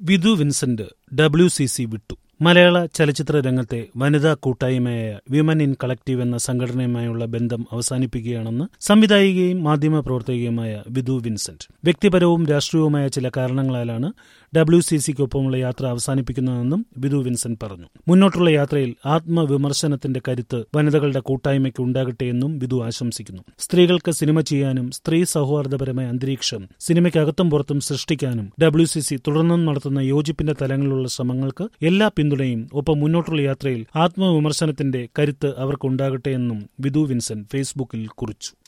Vidhu Vincent W C C വിട്ടു മലയാള ചലച്ചിത്ര രംഗത്തെ വനിതാ കൂട്ടായ്മയായ വിമൻ ഇൻ കളക്റ്റീവ് എന്ന സംഘടനയുമായുള്ള ബന്ധം അവസാനിപ്പിക്കുകയാണെന്ന് സംവിധായികയും മാധ്യമ പ്രവർത്തകയുമായ വിധു വിൻസെന്റ് വ്യക്തിപരവും രാഷ്ട്രീയവുമായ ചില കാരണങ്ങളാലാണ് ഡബ്ല്യു സി സിക്കൊപ്പമുള്ള യാത്ര അവസാനിപ്പിക്കുന്നതെന്നും വിധു വിൻസെന്റ് പറഞ്ഞു മുന്നോട്ടുള്ള യാത്രയിൽ ആത്മവിമർശനത്തിന്റെ കരുത്ത് വനിതകളുടെ കൂട്ടായ്മയ്ക്ക് ഉണ്ടാകട്ടെ എന്നും വിധു ആശംസിക്കുന്നു സ്ത്രീകൾക്ക് സിനിമ ചെയ്യാനും സ്ത്രീ സൗഹാർദ്ദപരമായ അന്തരീക്ഷം സിനിമയ്ക്കകത്തും പുറത്തും സൃഷ്ടിക്കാനും ഡബ്ല്യു സി സി തുടർന്നും നടത്തുന്ന യോജിപ്പിന്റെ തലങ്ങളിലുള്ള ശ്രമങ്ങൾക്ക് എല്ലാ പിന്തുണയും ഒപ്പം മുന്നോട്ടുള്ള യാത്രയിൽ ആത്മവിമർശനത്തിന്റെ കരുത്ത് അവർക്കുണ്ടാകട്ടെ എന്നും വിധു വിൻസെന്റ് ഫേസ്ബുക്കിൽ കുറിച്ചു